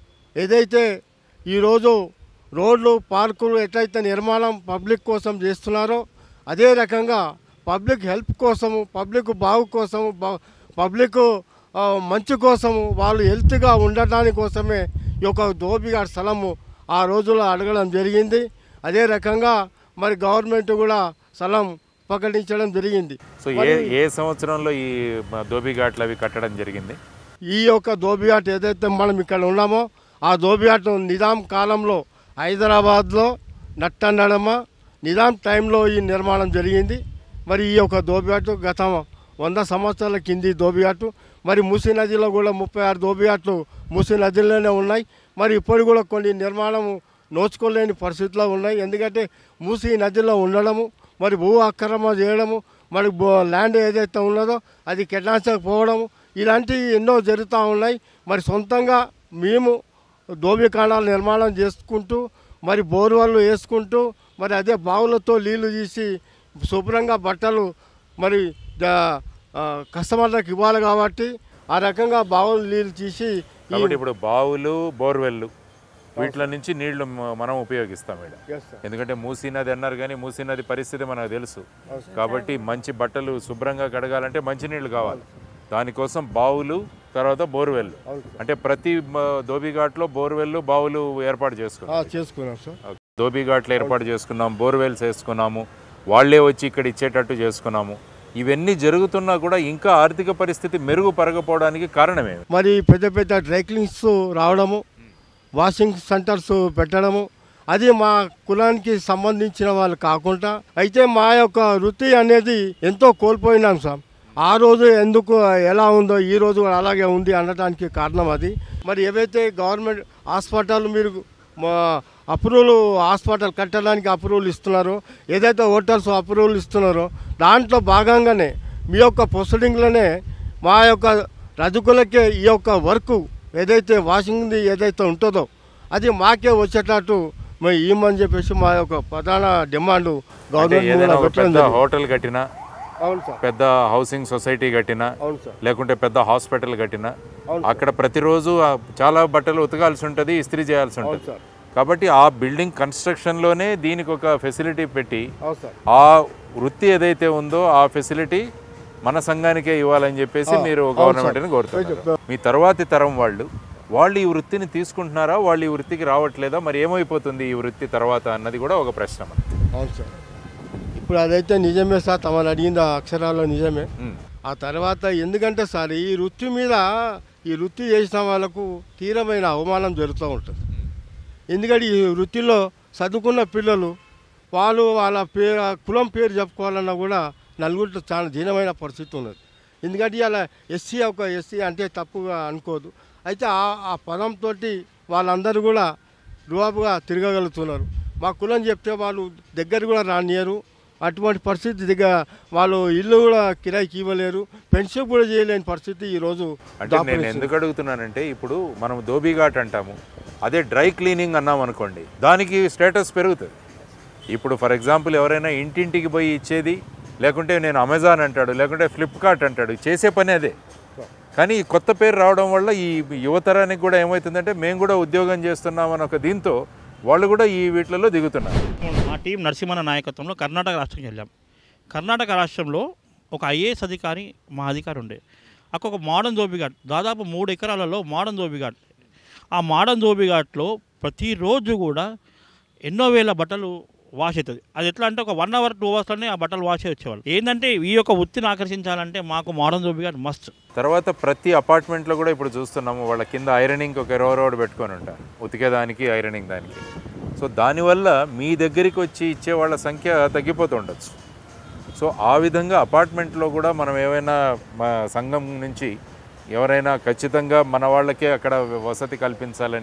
ఏదైతే ఈరోజు రోడ్లు పార్కులు ఎట్లయితే నిర్మాణం పబ్లిక్ కోసం చేస్తున్నారో అదే రకంగా పబ్లిక్ హెల్ప్ కోసము పబ్లిక్ బాగు కోసము బా- పబ్లిక్ ఆ, మంచి కోసము వాళ్ళు హెల్త్గా ఉండటాని కోసమే ఈ యొక్క దోబిగా స్థలము ఆ రోజుల్లో అడగడం జరిగింది అదే రకంగా మరి గవర్నమెంట్ కూడా స్థలం ప్రకటించడం జరిగింది సో ఏ ఏ సంవత్సరంలో ఈ మ- దోబిఘాట్లు అవి కట్టడం జరిగింది ఈ యొక్క దోబిఘాట్ ఏదైతే మనం ఇక్కడ ఉన్నామో ఆ దోబిఘాట్ నిజాం కాలంలో హైదరాబాద్లో నట్టనడమ నిజాం టైంలో ఈ నిర్మాణం జరిగింది మరి ఈ యొక్క దోబిఘాట్ గత వంద సంవత్సరాల కింది దోబిఘాటు మరి మూసీ నదిలో కూడా ముప్పై ఆరు దోబిఘాట్లు మూసీ నదిలోనే ఉన్నాయి మరి ఇప్పుడు కూడా కొన్ని నిర్మాణం నోచుకోలేని పరిస్థితిలో ఉన్నాయి ఎందుకంటే మూసీ నదిలో ఉండడము మరి భూ ఆక్రమణ చేయడము మరి భూ- ల్యాండ్ ఏదైతే ఉన్నదో అది కెటాయించకపోవడము ఇలాంటివి ఎన్నో జరుగుతూ ఉన్నాయి మరి సొంతంగా మేము దోబికాణాలు నిర్మాణం చేసుకుంటూ మరి బోర్వెల్లు వేసుకుంటూ మరి అదే బావులతో నీళ్లు తీసి శుభ్రంగా బట్టలు మరి ద- ఆ, కస్టమర్లకు ఇవ్వాలి కాబట్టి ఆ రకంగా బావులు నీళ్లు తీసి ఈ- కాబట్టి ఇప్పుడు బావులు బోర్వెల్లు వీటిలో నుంచి నీళ్లు మ- మనం ఉపయోగిస్తాం ఇక్కడ Yes, sir. ఎందుకంటే మూసీ నది అన్నారు కానీ మూసీ నది పరిస్థితి మనకు తెలుసు కాబట్టి మంచి బట్టలు శుభ్రంగా కడగాలంటే మంచి నీళ్లు కావాలి దానికోసం బావులు తర్వాత బోర్వెల్ అంటే ప్రతి మ- దోబిఘాట్లో బోర్వెల్ బావులు ఏర్పాటు చేసుకున్నాం ఆ, చేసుకున్నాం సార్ దోబిఘాట్లు ఏర్పాటు చేసుకున్నాం బోర్వెల్స్ వేసుకున్నాము వాళ్ళే వచ్చి ఇక్కడ ఇచ్చేటట్టు చేసుకున్నాము ఇవన్నీ జరుగుతున్నా కూడా ఇంకా ఆర్థిక పరిస్థితి మెరుగుపరగపోవడానికి కారణమేమి మరి పెద్ద పెద్ద డ్రై క్లీన్స్ రావడము వాషింగ్ సెంటర్స్ పెట్టడము అది మా కులానికి సంబంధించిన వాళ్ళు కాకుండా అయితే మా యొక్క వృత్తి అనేది ఎంతో కోల్పోయినాం సార్ ఆ రోజు ఎందుకు ఎలా ఉందో ఈ రోజు కూడా అలాగే ఉంది అనడానికి కారణం అది మరి ఏవైతే గవర్నమెంట్ హాస్పిటల్ మీరు మా అప్రూవల్ హాస్పిటల్ కట్టడానికి అప్రూవల్ ఇస్తున్నారో ఏదైతే హోటల్స్ అప్రూవల్ ఇస్తున్నారో దాంట్లో భాగంగానే మీ యొక్క ప్రొసీడింగ్లోనే మా యొక్క రజకులకే ఈ యొక్క వర్క్ ఏదైతే వాషింగ్ది ఏదైతే ఉంటుందో అది మాకే వచ్చేటట్టు మేము ఇవ్వమని చెప్పేసి మా యొక్క ప్రధాన డిమాండ్ అంటే గవర్నమెంట్ ఏదైనా కూడా ఒక పెట్టడం పెద్ద జరిగింది. హోటల్ కట్టినా అవును సార్ పెద్ద హౌసింగ్ సొసైటీ కట్టినా అవును సార్ లేకుంటే పెద్ద హాస్పిటల్ కట్టినా అవును అక్కడ ప్రతిరోజు ఆ చాలా బట్టలు ఉతకాల్సి ఉంటుంది ఇస్త్రీ చేయాల్సి అవును ఉంటుంది సార్ కాబట్టి ఆ బిల్డింగ్ కన్స్ట్రక్షన్లోనే దీనికి ఒక ఫెసిలిటీ పెట్టి అవును సార్ ఆ వృత్తి ఏదైతే ఉందో ఆ ఫెసిలిటీ మన సంఘానికే ఇవ్వాలని చెప్పేసి ఆ, మీరు అవును గవర్నమెంట్ని సార్. కోరుతున్నారు మీ తర్వాతి తరం వాళ్ళు వాళ్ళు ఈ వృత్తిని తీసుకుంటున్నారా వాళ్ళు ఈ వృత్తికి రావట్లేదా మరి ఏమైపోతుంది ఈ వృత్తి తర్వాత అన్నది కూడా ఒక ప్రశ్న మనకి. అవును సార్ ఇప్పుడు అదైతే నిజమే సార్ తమను అడిగింది ఆ అక్షరాల్లో నిజమే ఉమ్. ఆ తర్వాత ఎందుకంటే సార్ ఈ వృత్తి మీద ఈ వృత్తి చేసిన వాళ్ళకు తీవ్రమైన అవమానం జరుగుతూ ఉంటుంది ఎందుకంటే ఈ వృత్తిలో చదువుకున్న పిల్లలు వాళ్ళు వాళ్ళ పేరు కులం పేరు చెప్పుకోవాలన్నా కూడా నలుగురిలో చాలా దీనమైన పరిస్థితి ఉన్నది ఎందుకంటే ఇలా ఎస్సీ ఒక ఎస్సీ అంటే తప్పుగా అనుకోదు అయితే ఆ ఆ పదంతో వాళ్ళందరూ కూడా రువాబుగా తిరగగలుగుతున్నారు మా కులం చెప్తే వాళ్ళు దగ్గర కూడా రానియరు అటువంటి పరిస్థితి దగ్గర వాళ్ళు ఇల్లు కూడా కిరాయికి ఇవ్వలేరు పెన్షన్ కూడా చేయలేని పరిస్థితి ఈరోజు అంటే నేను దాపురించింది. ఎందుకు అడుగుతున్నానంటే ఇప్పుడు మనం ధోబీఘాట్ అంటాము అదే డ్రై క్లీనింగ్ అన్నాం అనుకోండి దానికి స్టేటస్ పెరుగుతుంది ఇప్పుడు ఫర్ ఎగ్జాంపుల్ ఎవరైనా ఇంటింటికి పోయి ఇచ్చేది లేకుంటే నేను అమెజాన్ అంటాడు లేకుంటే ఫ్లిప్కార్ట్ అంటాడు చేసే పని అదే కానీ ఈ కొత్త పేరు రావడం వల్ల ఈ యువతరానికి కూడా ఏమవుతుందంటే మేము కూడా ఉద్యోగం చేస్తున్నాం అని ఒక దీంతో వాళ్ళు కూడా ఈ వీటిలలో దిగుతున్నారు మా టీం నరసింహన నాయకత్వంలో కర్ణాటక రాష్ట్రంకి వెళ్ళాం కర్ణాటక రాష్ట్రంలో ఒక ఐఏఎస్ అధికారి మా అధికారి ఉండే అక్కడ ఒక మోడర్న్ దోబిఘాట్ దాదాపు మూడు ఎకరాలలో మోడర్న్ దోబిఘాట్ ఆ మోడర్న్ దోబిఘాట్లో ప్రతిరోజు కూడా ఎన్నో వేల బట్టలు వాష్ అవుతుంది అది ఎట్లా అంటే ఒక వన్ అవర్ టూ అవర్స్లోనే ఆ బట్టలు వాష్ అయ్యి వచ్చేవాళ్ళు ఏంటంటే ఈ యొక్క వృత్తిని ఆకర్షించాలంటే మాకు మోడర్న్ దోబిఘాట్ మస్ట్ తర్వాత ప్రతి అపార్ట్మెంట్లో కూడా ఇప్పుడు చూస్తున్నాము వాళ్ళ కింద ఐరనింగ్ ఒక ఇరవై రోడ్ పెట్టుకొని ఉంటారు ఉతికేదానికి ఐరనింగ్ దానికి సో దానివల్ల మీ దగ్గరికి వచ్చి ఇచ్చే వాళ్ళ సంఖ్య తగ్గిపోతూ ఉండొచ్చు సో ఆ విధంగా అపార్ట్మెంట్లో కూడా మనం ఏమైనా మా సంఘం నుంచి ఎవరైనా ఖచ్చితంగా మన వాళ్ళకే అక్కడ వసతి కల్పించాలని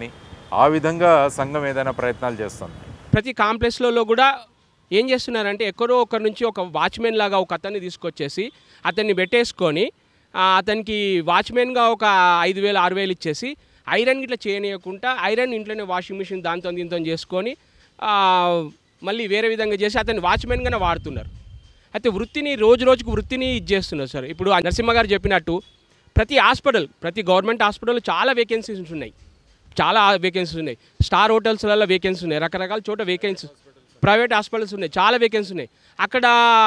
ఆ విధంగా సంఘం ఏదైనా ప్రయత్నాలు చేస్తుంది ప్రతి కాంప్లెక్స్లలో కూడా ఏం చేస్తున్నారంటే ఎక్కడో ఒకరి నుంచి ఒక వాచ్మెన్ లాగా ఒక అతన్ని తీసుకొచ్చేసి అతన్ని పెట్టేసుకొని ఆ, అతనికి వాచ్మెన్గా ఒక ఐదు వేలు ఆరు వేలు ఇచ్చేసి ఐరన్ ఇట్లా చేయనీయకుండా ఐరన్ ఇంట్లోనే వాషింగ్ మిషన్ దాంతో దీంతో చేసుకొని ఆ, మళ్ళీ వేరే విధంగా చేసి అతన్ని వాచ్మెన్గానే వాడుతున్నారు అయితే వృత్తిని రోజు రోజుకు వృత్తిని ఇది చేస్తున్నారు సార్ ఇప్పుడు ఆ నరసింహ గారు చెప్పినట్టు ప్రతి హాస్పిటల్ ప్రతి గవర్నమెంట్ హాస్పిటల్లో చాలా వేకెన్సీస్ ఉన్నాయి చాలా వేకెన్సీస్ ఉన్నాయి స్టార్ హోటల్స్లలో వేకెన్సీ ఉన్నాయి రకరకాల చోట వేకెన్సీ ప్రైవేట్ హాస్పిటల్స్ ఉన్నాయి చాలా వేకెన్సీ ఉన్నాయి అక్కడ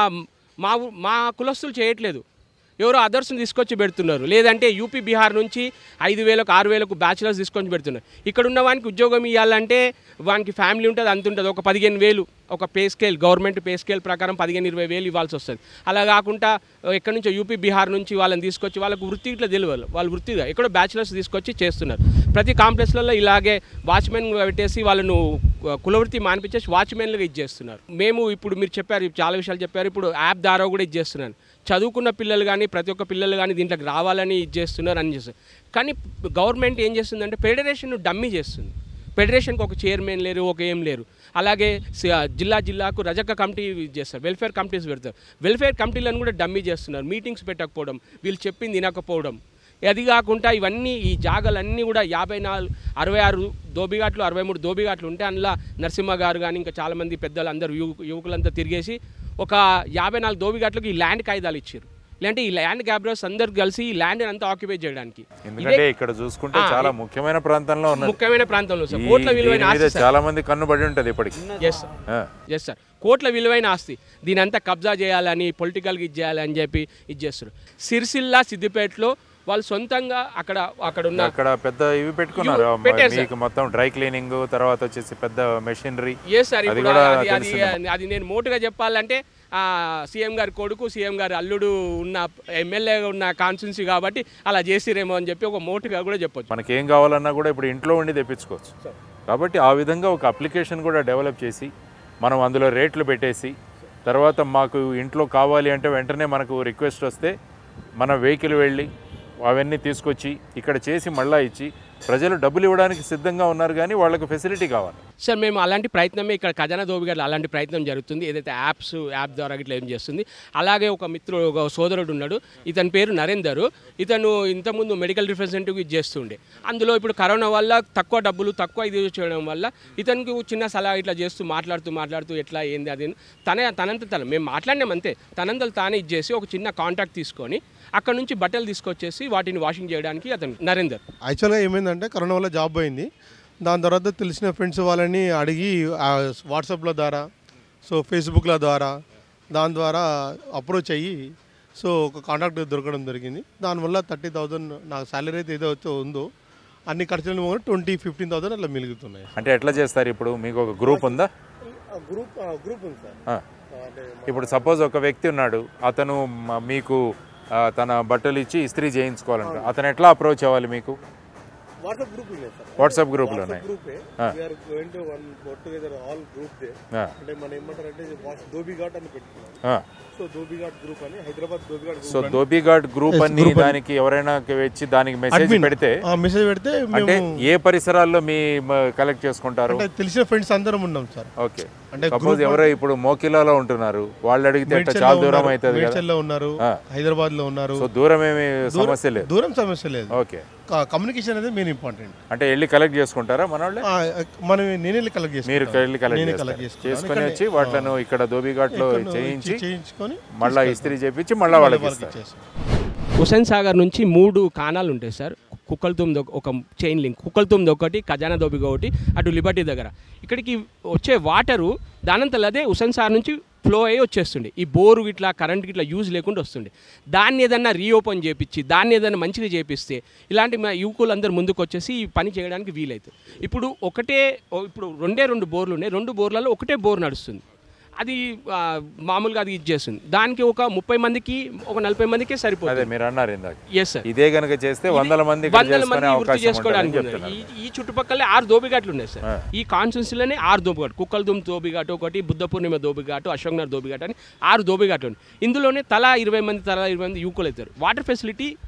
మా ఊ- మా కులస్తులు చేయట్లేదు ఎవరో అదర్స్ని తీసుకొచ్చి పెడుతున్నారు లేదంటే యూపీ బీహార్ నుంచి ఐదు వేలకు ఆరు వేలకు బ్యాచిలర్స్ తీసుకొచ్చి పెడుతున్నారు ఇక్కడ ఉన్న వానికి ఉద్యోగం ఇవ్వాలంటే వానికి ఫ్యామిలీ ఉంటుంది అంత ఉంటుంది ఒక పదిహేను వేలు ఒక pay scale government pay scale ప్రకారం పదిహేను ఇరవై వేలు ఇవ్వాల్సి వస్తుంది అలా కాకుండా ఎక్కడి నుంచో యూపీ బీహార్ నుంచి వాళ్ళని తీసుకొచ్చి వాళ్ళకు వృత్తి ఇట్లా తెలియదు వాళ్ళు వృత్తిగా ఎక్కడో బ్యాచిలర్స్ తీసుకొచ్చి చేస్తున్నారు ప్రతి కాంప్లెక్స్లలో ఇలాగే వాచ్మెన్ పెట్టేసి వాళ్ళను ఆ, కులవృత్తి మానిపించేసి వాచ్మెన్లుగా ఇచ్చేస్తున్నారు మేము ఇప్పుడు మీరు చెప్పారు చాలా విషయాలు చెప్పారు ఇప్పుడు యాప్ ద్వారా కూడా ఇచ్చేస్తున్నాను చదువుకున్న పిల్లలు కానీ ప్రతి ఒక్క పిల్లలు కానీ దీంట్లోకి రావాలని ఇచ్చేస్తున్నారు అని చేస్తారు కానీ గవర్నమెంట్ ఏం చేస్తుందంటే ఫెడరేషన్ డమ్మీ చేస్తుంది ఫెడరేషన్కి ఒక చైర్మన్ లేరు ఒక ఏం లేరు అలాగే స- జిల్లా జిల్లాకు రజక కమిటీ చేస్తారు వెల్ఫేర్ కమిటీస్ పెడతారు వెల్ఫేర్ కమిటీలను కూడా డమ్మీ చేస్తున్నారు మీటింగ్స్ పెట్టకపోవడం వీళ్ళు చెప్పింది వినకపోవడం అది కాకుండా ఇవన్నీ ఈ జాగాలన్నీ కూడా యాభై నాలుగు అరవై ఆరు దోబిఘాట్లు అరవై మూడు దోబిఘాట్లు ఉంటే అందులో నరసింహ గారు కానీ ఇంకా చాలామంది పెద్దలు అందరూ యువ యువకులంతా తిరిగేసి ఒక యాభై నాలుగు దోబిఘాట్లకు ఈ ల్యాండ్ కాయిదాలు ఇచ్చారు లేదంటే ఈ ల్యాండ్ గ్యాబ్రస్ అందరు కలిసి ఈ ల్యాండ్ అంతా ఆక్యుపై చేయడానికి ఎందుకంటే ఇక్కడ చూసుకుంటే ఆ, చాలా ఈ- ముఖ్యమైన ప్రాంతంలో ఉన్నది ముఖ్యమైన ప్రాంతంలో సార్ ఈ- కోట్ల దీని విలువైన మీద ఆస్తి సార్. చాలా మంది కన్ను పడి ఉంటుంది ఇప్పటికి ఎస్ సార్ ఆ. ఎస్ సార్ కోట్ల విలువైన ఆస్తి దీని అంతా కబ్జా చేయాలని పొలిటికల్గా ఇది చేయాలని చెప్పి ఇది చేస్తారు సిరిసిల్ల సిద్దిపేటలో వాళ్ళు సొంతంగా అక్కడ అక్కడ ఉన్న అక్కడ పెద్ద ఇవి పెట్టుకున్నారు ఇవి పెట్టారు సార్. మీకు మొత్తం డ్రై క్లీనింగ్ తర్వాత వచ్చేసి పెద్ద మెషినరీ ఎస్ సార్ అది ఇప్పుడు కూడా అది అది తెలిసిందే. అది నేను మోటుగా చెప్పాలంటే ఆ, సీఎం గారి కొడుకు సీఎం గారి అల్లుడు ఉన్న ఎమ్మెల్యే ఉన్న కాన్స్టిట్యున్సీ కాబట్టి అలా చేసిరేమో అని చెప్పి ఒక మోటుగా కూడా చెప్పొచ్చు మనకి ఏం కావాలన్నా కూడా ఇప్పుడు ఇంట్లో ఉండి తెప్పించుకోవచ్చు కాబట్టి ఆ విధంగా ఒక అప్లికేషన్ కూడా డెవలప్ చేసి మనం అందులో రేట్లు పెట్టేసి తర్వాత మాకు ఇంట్లో కావాలి అంటే వెంటనే మనకు రిక్వెస్ట్ వస్తే మన వెహికల్ వెళ్ళి అవన్నీ తీసుకొచ్చి ఇక్కడ చేసి మళ్ళా ఇచ్చి ప్రజలు డబ్బులు ఇవ్వడానికి సిద్ధంగా ఉన్నారు కానీ వాళ్ళకు ఫెసిలిటీ కావాలి సార్ మేము అలాంటి ప్రయత్నమే ఇక్కడ ఖజానా దోబిగడ్డ అలాంటి ప్రయత్నం జరుగుతుంది ఏదైతే యాప్స్ యాప్ ద్వారా ఇట్లా ఏం చేస్తుంది అలాగే ఒక మిత్రుడు ఒక సోదరుడు ఉన్నాడు ఇతని పేరు నరేందర్ ఇతను ఇంతకుముందు మెడికల్ రిప్రజెంటేటివ్ ఇది చేస్తుండే అందులో ఇప్పుడు కరోనా వల్ల తక్కువ డబ్బులు తక్కువ ఇది చేయడం వల్ల ఇతనికి చిన్న సలహా ఇట్లా చేస్తూ మాట్లాడుతూ మాట్లాడుతూ ఎట్లా ఏంది అది అని తనే తనంత తన మేము మాట్లాడినాం అంతే తనంతలు తానే ఇది చేసి ఒక చిన్న కాంటాక్ట్ తీసుకొని అక్కడ నుంచి బట్టలు తీసుకొచ్చేసి వాటిని వాషింగ్ చేయడానికి అతను నరేందర్ యాక్చువల్గా ఏమైందంటే కరోనా వల్ల జాబ్ పోయింది దాని తర్వాత తెలిసిన ఫ్రెండ్స్ వాళ్ళని అడిగి ఆ వాట్సాప్ల ద్వారా సో ఫేస్బుక్ల ద్వారా దాని ద్వారా అప్రోచ్ అయ్యి సో ఒక కాంటాక్ట్ దొరకడం జరిగింది దానివల్ల థర్టీ థౌజండ్ నాకు శాలరీ అయితే ఏదైతే ఉందో అన్ని ఖర్చులను ట్వంటీ ఫిఫ్టీన్ థౌసండ్ అట్లా మిగులుతున్నాయి అంటే ఎట్లా చేస్తారు ఇప్పుడు మీకు ఒక గ్రూప్ ఉందా గ్రూప్ గ్రూప్ ఉంది సార్ ఆ. ఇప్పుడు సపోజ్ ఒక వ్యక్తి ఉన్నాడు అతను మ- మీకు ఆ, తన బట్టలు ఇచ్చి ఇస్త్రీ చేయించుకోవాలంట అతను ఎట్లా అప్రోచ్ అవ్వాలి మీకు వాట్సాప్ గ్రూప్ ఉన్నాయి సార్ వాట్సాప్ గ్రూపులు ఉన్నాయి గ్రూపే ఆ. We are going to one together all group they ఆ. అంటే మనం ఏమంటారు అంటే వాట్స్ ధోబిఘాట్ అని పెట్టుకున్నాం ఆ. సో ధోబిఘాట్ గ్రూప్ అని Hyderabad Dhobighat so group Dhobighat group Yes, అని group అని. దానికి ఎవరైనా వచ్చి దానికి మెసేజ్ Admin. పెడితే ఆ, message పెడితే అంటే మేము- ఏ పరిసరాల్లో మీ కలెక్ట్ చేసుకుంటారు అంటే తెలిసిన ఫ్రెండ్స్ అందరం ఉన్నాం సార్ ఓకే అంటే సపోజ్ group ఎవరో ఇప్పుడు మోకిలాలో ఉంటున్నారు వాళ్ళు అడిగితే ఎట్లా మేడ్చల్లో చాలా దూరం ఉన్నారు, అవుతుంది కదా మేడ్చల్లో ఉన్నారు ఆ. హైదరాబాద్ లో ఉన్నారు సో దూరం ఏమి దూరం- సమస్య లేదు దూరం సమస్య లేదు ఓకే కమ్యూనికేషన్ అనేది మెయిన్ ఇంపార్టెంట్ అంటే వెళ్ళి కలెక్ట్ చేసుకుంటారా మన వాళ్ళే మనం నేను వెళ్ళి కలెక్ట్ చేసుకుంటాను మీరు వెళ్ళి కలెక్ట్ నేనే చేస్తారు. కలెక్ట్ చేసుకుంటాను. చేసుకొని ఇక్కడనే- వచ్చి వాటిలను ఇక్కడ దోబిఘాట్లో ఇక్కడ చేయించి చేయించుకొని మళ్ళా తీసుకెళ్తాం. ఇస్త్రీ చేపించి మళ్ళా వాళ్ళకి వాళ్ళకి ఇస్తారు ఇచ్చేస్తాం. హుసేన్ సాగర్ నుంచి మూడు కానాలు ఉంటాయి సార్ కుక్కలతుమ్ది ఒక- ఒక చైన్ లింక్ కుక్కలతుమ్ది ఒకటి ఖజానా దోబిగా ఒకటి అటు లిబర్టీ దగ్గర ఇక్కడికి వచ్చే వాటరు దానంతలో అదే హుసేన్ సాగర్ నుంచి ఫ్లో అయ్యి వచ్చేస్తుండే ఈ బోరు ఇట్లా కరెంట్ ఇట్లా యూజ్ లేకుండా వస్తుండే దాన్ని ఏదన్నా రీఓపెన్ చేపించి దాన్ని ఏదైనా మంచిగా చేపిస్తే ఇలాంటి మా యువకులు అందరు ముందుకు వచ్చేసి ఈ పని చేయడానికి వీలవుతుంది ఇప్పుడు ఒకటే ఓ- ఇప్పుడు రెండే రెండు బోర్లు ఉన్నాయి రెండు బోర్లలో ఒకటే బోర్ నడుస్తుంది అది ఆ, మామూలుగా అది ఇది చేస్తుంది దానికి ఒక ముప్పై మందికి ఒక నలభై మందికే అదే సరిపోతుంది మీరు అన్నారు ఇందాక ఎస్ సార్ ఇదే గనక చేస్తే వందల మంది ఇక్కడ వందల చేసుకునే మంది వృత్తి అవకాశం చేసుకోవడానికి ఉంటుందని ఉన్నారు. చెప్తున్నారు ఈ ఈ చుట్టుపక్కల ఆరు దోబిఘాట్లు ఉన్నాయి సార్ ఆ. ఈ కాన్స్టిట్యూన్సీలోనే ఆరు దోబిఘాటు కుక్కలదుమ్ దోబిఘాటు ఒకటి బుద్ధ పూర్ణిమ దోబిఘాటు అశోక్నగర్ దోబిఘాటు అని ఆరు దోబిఘాట్లు ఉన్నాయి ఇందులోనే తలా ఇరవై మంది తలా ఇరవై మంది యువకులు అవుతారు వాటర్ ఫెసిలిటీ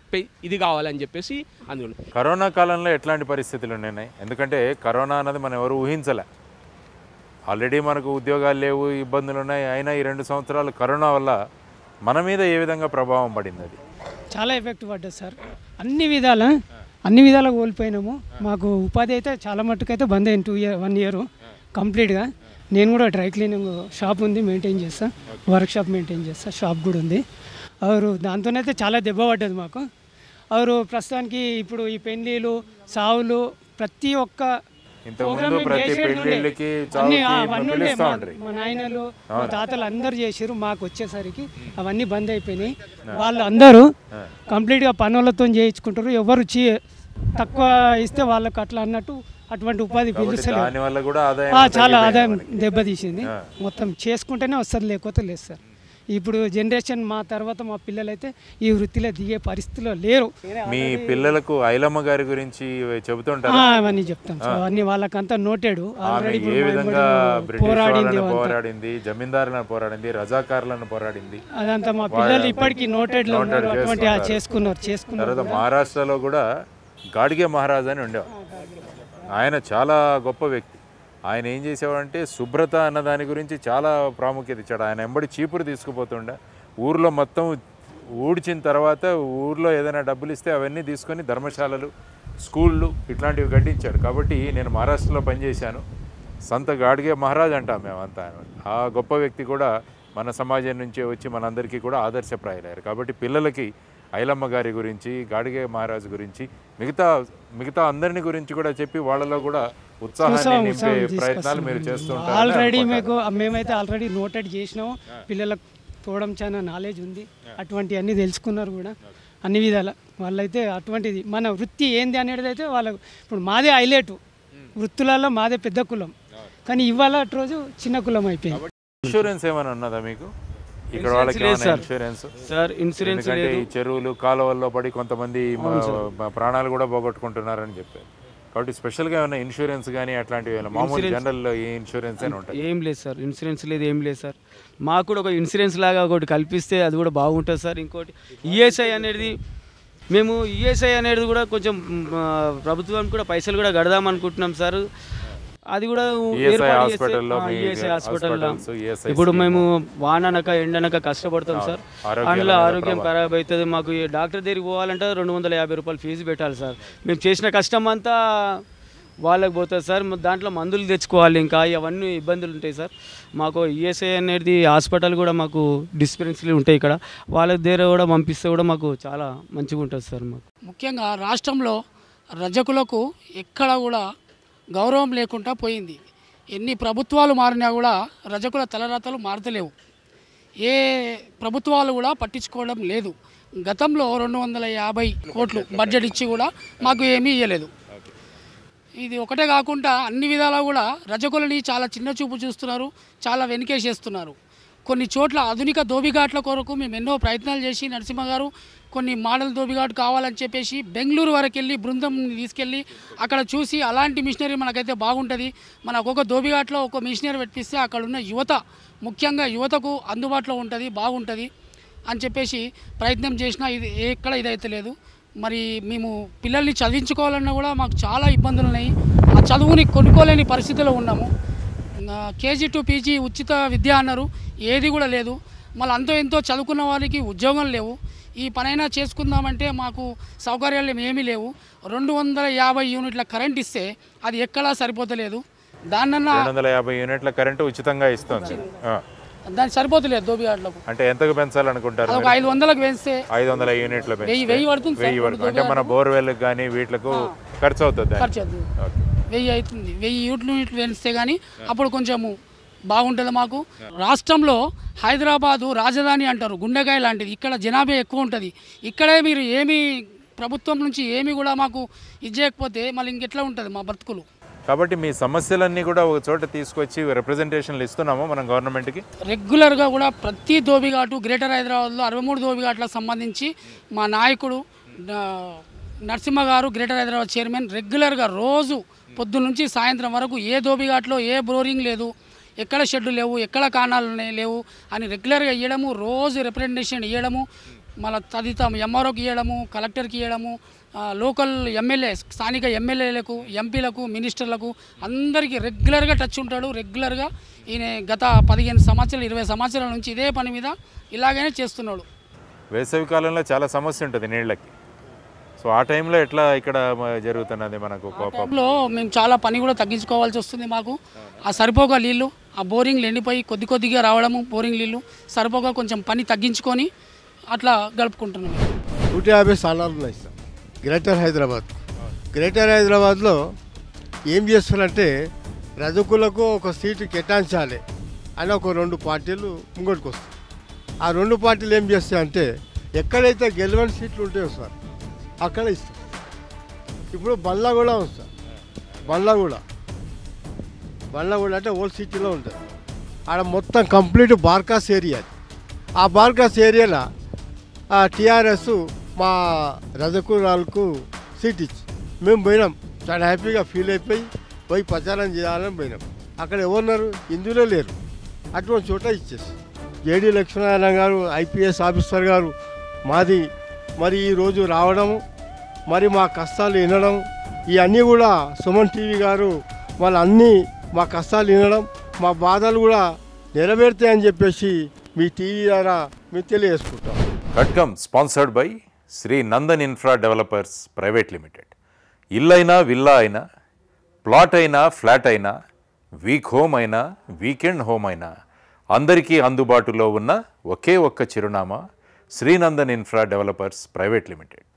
పె- ఇది కావాలని చెప్పేసి అందులో కరోనా కాలంలో ఎట్లాంటి పరిస్థితులు ఉన్నాయి ఎందుకంటే కరోనా అన్నది మనం ఎవరు ఊహించలే ఆల్రెడీ మనకు ఉద్యోగాలు లేవు ఇబ్బందులు ఉన్నాయి అయినా ఈ రెండు సంవత్సరాలు కరోనా వల్ల మన మీద ఏ విధంగా ప్రభావం పడింది అది చాలా ఎఫెక్ట్ పడ్డది సార్ అన్ని విధాల అన్ని విధాలుగా కోల్పోయినాము మాకు ఉపాధి అయితే చాలా మట్టుకు అయితే బంద్ అయింది టూ ఇయర్ వన్ ఇయర్ కంప్లీట్గా నేను కూడా డ్రై క్లీనింగ్ షాప్ ఉంది మెయింటైన్ చేస్తా వర్క్ షాప్ మెయింటైన్ చేస్తా షాప్ కూడా ఉంది అవరు దాంతోనైతే చాలా దెబ్బ పడ్డది మాకు అవరు ప్రస్తుతానికి ఇప్పుడు ఈ పెళ్ళిళ్ళు సావులు ప్రతి ఒక్క ఇంతకుముందు program మేము ప్రతి చేసేది ఉండే. పెళ్ళిళ్ళకి, అన్ని, చావుకి ఆ, అవన్నీ ఉండే. పిలుస్తా మా- ఉండ్రి. మా నాయనలు మా అవునా? తాతలు అందరు చేసారు మాకు వచ్చేసరికి అవన్నీ బంద్ అయిపోయినాయి వాళ్ళు అందరూ కంప్లీట్గా పనులతో చేయించుకుంటారు ఎవరు చీ తక్కువ ఇస్తే వాళ్ళకి అట్లా అన్నట్టు అటువంటి ఉపాధి కాబట్టి పిలుస్తలేదు దానివల్ల కూడా ఆదాయం ఆ, చాలా తగ్గిపోయింది ఆదాయం మనకి. దెబ్బతీసింది ఆ. మొత్తం చేసుకుంటేనే వస్తుంది లేకపోతే లేదు సార్ ఇప్పుడు జనరేషన్ మా తర్వాత మా పిల్లలైతే ఈ వృత్తిలో దిగే పరిస్థితిలో లేరు మీ పిల్లలకు ఐలమ్మ గారి గురించి చెబుతుంటారా ఆ, అవన్నీ చెప్తాం సార్ అవన్నీ వాళ్ళకంతా నోటెడ్ ఆమె ఆల్రెడీ ఏ విధంగా బ్రిటిష్ పోరాడింది వాళ్ళని వాళ్ళంతా. పోరాడింది జమీందారులను పోరాడింది రజాకారులను పోరాడింది అదంతా మా వాళ్ళ- పిల్లలు ఇప్పటికీ నోటెడ్లో noted ఉన్నారు అటువంటి ఆ చేసుకుంటారు. చేసుకున్నారు చేసుకున్నారు తర్వాత కూడా. మహారాష్ట్రలో కూడా గాడ్గే మహారాజ్ అని ఉండేవాడు ఆయన చాలా గొప్ప వ్యక్తి ఆయన ఏం చేసేవాడంటే శుభ్రత అన్న దాని గురించి చాలా ప్రాముఖ్యత ఇచ్చాడు ఆయన ఎంబడి చీపురు తీసుకుపోతుండే ఊర్లో మొత్తం ఊడ్చిన తర్వాత ఊర్లో ఏదైనా డబ్బులు ఇస్తే అవన్నీ తీసుకొని ధర్మశాలలు స్కూళ్ళు ఇట్లాంటివి కట్టించాడు కాబట్టి నేను మహారాష్ట్రలో పనిచేశాను సంత గాడిగే మహారాజ్ అంటాం మేమంతా ఆయన. ఆ గొప్ప వ్యక్తి కూడా మన సమాజం నుంచే వచ్చి మనందరికీ కూడా ఆదర్శప్రాయులయ్యారు కాబట్టి పిల్లలకి ఐలమ్మ గారి గురించి గాడిగే మహారాజు గురించి మిగతా మిగతా అందరిని గురించి కూడా చెప్పి వాళ్ళలో కూడా ఉత్సాహాన్ని ఉత్సాహం, నింపే ఉత్సాహం ప్రయత్నాలు మీరు చేస్తుంటారు ఆల్రెడీ మీకు మేమైతే ఆల్రెడీ నోటెడ్ చేసినాము పిల్లలకు తోవడం చాలా నాలెడ్జ్ ఉంది అటువంటివన్నీ తెలుసుకున్నారు కూడా అన్ని విధాల వాళ్ళైతే అటువంటిది మన వృత్తి ఏంది అనేది అయితే వాళ్ళకు ఇప్పుడు మాదే హైలైట్ వృత్తులలో మాదే పెద్ద కులం కానీ ఇవాళ రోజు చిన్న కులం అయిపోయింది ఇన్సూరెన్స్ ఏమైనా ఉన్నదా మీకు ఇక్కడ ఇన్సూరెన్స్ వాళ్ళకి లేదు ఏమైనా సార్. ఇన్సూరెన్స్ సార్, ఇన్సూరెన్స్ ఎందుకంటే లేదు. ఈ చెరువులు కాలువల్లో పడి కొంతమంది మ- అవును సార్. మ- ప్రాణాలు కూడా పోగొట్టుకుంటున్నారని చెప్పారు కాబట్టి స్పెషల్గా ఏమైనా ఇన్సూరెన్స్ కానీ అట్లాంటివి ఏమైనా మామూలు ఇన్సూరెన్స్- జనరల్లో ఈ ఇన్సూరెన్స్ అని ఉంటాయి ఏం లేదు సార్ ఇన్సూరెన్స్ లేదు ఏం లేదు సార్ మాకు కూడా ఒక ఇన్సూరెన్స్ లాగా ఒకటి కల్పిస్తే అది కూడా బాగుంటుంది సార్ ఇంకోటి ఈఎస్ఐ అనేది మేము ఈఎస్ఐ అనేది కూడా కొంచెం మ్, ఆ, ప్రభుత్వానికి కూడా పైసలు కూడా కడదాం అనుకుంటున్నాం సార్ అది కూడా ESI ఏర్పాటు చేస్తే- హాస్పిటల్లో ఆ, మీ ESI హాస్పిటల్లో హాస్పిటల్స్, ESI ఇప్పుడు స్కీమ్. మేము వాననక ఎండనక కష్టపడతాం అవును. సార్ ఆరోగ్యాల అందులో మీద ఆరోగ్యం ప్రభావం. ఖరాబ్ అవుతుంది మాకు ఈ డాక్టర్ దగ్గరికి పోవాలంటే రెండు వందల యాభై రూపాయలు ఫీజు పెట్టాలి సార్ మేము చేసిన కష్టం అంతా వాళ్ళకి పోతుంది సార్ మ- దాంట్లో మందులు తెచ్చుకోవాలి ఇంకా అవన్నీ ఇబ్బందులు ఉంటాయి సార్ మాకు ఈఎస్ఐ అనేది హాస్పిటల్ కూడా మాకు డిస్పెన్సరీలు ఉంటాయి ఇక్కడ వాళ్ళ దగ్గర కూడా పంపిస్తే కూడా మాకు చాలా మంచిగా ఉంటుంది సార్ మాకు ముఖ్యంగా రాష్ట్రంలో రజకులకు ఎక్కడ కూడా గౌరవం లేకుండా పోయింది ఎన్ని ప్రభుత్వాలు మారినా కూడా రజకుల తలరాతలు మారతలేవు ఏ ప్రభుత్వాలు కూడా పట్టించుకోవడం లేదు గతంలో రెండు వందల యాభై కోట్లు బడ్జెట్ ఇచ్చి కూడా మాకు ఏమీ ఇవ్వలేదు ఇది ఒకటే కాకుండా అన్ని విధాలా కూడా రజకులని చాలా చిన్న చూపు చూస్తున్నారు చాలా వెనుకేసేస్తున్నారు కొన్ని చోట్ల ఆధునిక దోబిఘాట్ల కొరకు మేము ఎన్నో ప్రయత్నాలు చేసి నరసింహ గారు కొన్ని మోడల్ దోబిఘాట్ కావాలని చెప్పేసి బెంగళూరు వరకు వెళ్ళి బృందం తీసుకెళ్ళి అక్కడ చూసి అలాంటి మిషనరీ మనకైతే బాగుంటుంది మనకు ఒక దోబిఘాట్లో ఒక మిషనరీ పెట్టిస్తే అక్కడ ఉన్న యువత ముఖ్యంగా యువతకు అందుబాటులో ఉంటుంది బాగుంటుంది అని చెప్పేసి ప్రయత్నం చేసినా ఇది ఎక్కడ ఇదైతే లేదు మరి మేము పిల్లల్ని చదివించుకోవాలన్నా కూడా మాకు చాలా ఇబ్బందులు ఉన్నాయి ఆ చదువుని కొనుక్కోలేని పరిస్థితిలో ఉన్నాము కేజీ టు పీజీ ఉచిత విద్య అన్నారు ఏది కూడా లేదు మళ్ళీ అంతో ఎంతో చదువుకున్న వారికి ఉద్యోగం లేవు ఈ పనైనా చేసుకుందామంటే మాకు సౌకర్యాలు ఏమీ లేవు రెండు వందల యాభై యూనిట్ల కరెంట్ ఇస్తే అది ఎక్కడా సరిపోతలేదు దాన్నన్నా రెండు వందల యాభై యూనిట్ల కరెంటు ఉచితంగా ఇస్తుంది ఆ. దానికి సరిపోతలేదు దోబిఘాట్లకు అంటే ఎంతకు పెంచాలనుకుంటారు అదొక మీరు? ఐదు వందలకు పెంచితే ఐదు వందల యూనిట్ల పెంచితే? వెయ్యి- వెయ్యి పడుతుంది సార్ వెయ్యి పడుతుంది రెండు అంటే మన బోర్వెల్కి కానీ వీటికి ఖర్చు అవుతుంది దానికి. ఖర్చు అవుతుంది ఓకే. వెయ్యి అవుతుంది వెయ్యి యూనిట్లు పెంచితే కానీ అప్పుడు కొంచెము బాగుంటుంది మాకు రాష్ట్రంలో హైదరాబాదు రాజధాని అంటారు గుండెకాయ లాంటిది ఇక్కడ జనాభా ఎక్కువ ఉంటుంది ఇక్కడే మీరు ఏమి ప్రభుత్వం నుంచి ఏమి కూడా మాకు ఇది చేయకపోతే మళ్ళీ ఇంకెట్లా ఉంటుంది మా బ్రతుకులు కాబట్టి మీ సమస్యలన్నీ కూడా ఒక చోట తీసుకొచ్చి రిప్రజెంటేషన్లు ఇస్తున్నాము మనం గవర్నమెంట్కి రెగ్యులర్గా కూడా ప్రతి దోబిఘాటు గ్రేటర్ హైదరాబాద్లో అరవై మూడు దోబిఘాట్లకు సంబంధించి మా నాయకుడు ఆ, నరసింహ గారు గ్రేటర్ హైదరాబాద్ చైర్మన్ రెగ్యులర్గా రోజు పొద్దు నుంచి సాయంత్రం వరకు ఏ దోబిఘాట్లో ఏ బోరింగ్ లేదు ఎక్కడ షెడ్డు లేవు ఎక్కడ కాణాలు ఉన్నాయి లేవు అని రెగ్యులర్గా ఇవ్వడము రోజు రిప్రజెంటేషన్ ఇవ్వడము మళ్ళీ తదితర ఎంఆర్ఓకి ఇవ్వడము కలెక్టర్కి ఇవ్వడము ఆ, లోకల్ ఎమ్మెల్యే స్థానిక ఎమ్మెల్యేలకు ఎంపీలకు మినిస్టర్లకు అందరికీ రెగ్యులర్గా టచ్ ఉంటాడు రెగ్యులర్గా ఈయన గత పదిహేను సంవత్సరాలు ఇరవై సంవత్సరాల నుంచి ఇదే పని మీద ఇలాగనే చేస్తున్నాడు వేసవి కాలంలో చాలా సమస్య ఉంటుంది నీళ్ళకి సో ఆ టైంలో ఎట్లా ఇక్కడ మ- జరుగుతున్నది మనకు పాపం టైంలో మేము చాలా పని కూడా తగ్గించుకోవాల్సి వస్తుంది మాకు ఆ సరిపోక నీళ్ళు ఆ బోరింగ్లు ఎండిపోయి కొద్ది కొద్దిగా రావడము బోరింగ్ నీళ్ళు సరిపోక కొంచెం పని తగ్గించుకొని అట్లా గడుపుకుంటున్నాం నూట యాభై స్థానాలు ఉన్నాయి సార్ గ్రేటర్ హైదరాబాద్ గ్రేటర్ హైదరాబాద్లో ఏం చేస్తారంటే రజకులకు ఒక సీటు కేటాయించాలి అని ఒక రెండు పార్టీలు ముంగటికి వస్తాయి ఆ రెండు పార్టీలు ఏం చేస్తాయంటే ఎక్కడైతే గెలవని సీట్లు ఉంటాయో సార్ అక్కడ ఇస్తాం ఇప్పుడు బల్లా కూడా ఉంది సార్ బల్లా కూడా బల్లా కూడా అంటే ఓల్డ్ సిటీలో ఉంటుంది ఆడ మొత్తం కంప్లీట్ బార్కాస్ ఏరియా అది. ఆ బార్కాస్ ఏరియాలో ఆ టీఆర్ఎస్ మా రజకురాలకు సీట్ ఇచ్చి మేము పోయినాం చాలా హ్యాపీగా ఫీల్ అయిపోయి పోయి ప్రచారం చేయాలని పోయినాం అక్కడ ఎవరున్నారు హిందువులే లేరు అటువంటి చోట ఇచ్చేసి జేడీ లక్ష్మీనారాయణ గారు ఐపీఎస్ ఆఫీసర్ గారు మాది మరి ఈరోజు రావడము మరి మా కష్టాలు వినడం ఇవన్నీ కూడా సుమన్ టీవీ గారు వాళ్ళన్నీ మా కష్టాలు వినడం మా బాధలు కూడా నెరవేరుతాయని చెప్పేసి మీ టీవీ ద్వారా మేము తెలియజేసుకుంటాం ఖడ్గం sponsored by Shri Nandan infra developers private limited ఇల్లైనా విల్లా అయినా ప్లాట్ అయినా ఫ్లాట్ అయినా వీక్ హోమ్ అయినా వీకెండ్ హోమ్ అయినా అందరికీ అందుబాటులో ఉన్న ఒకే ఒక్క చిరునామా Srinandan infra developers private limited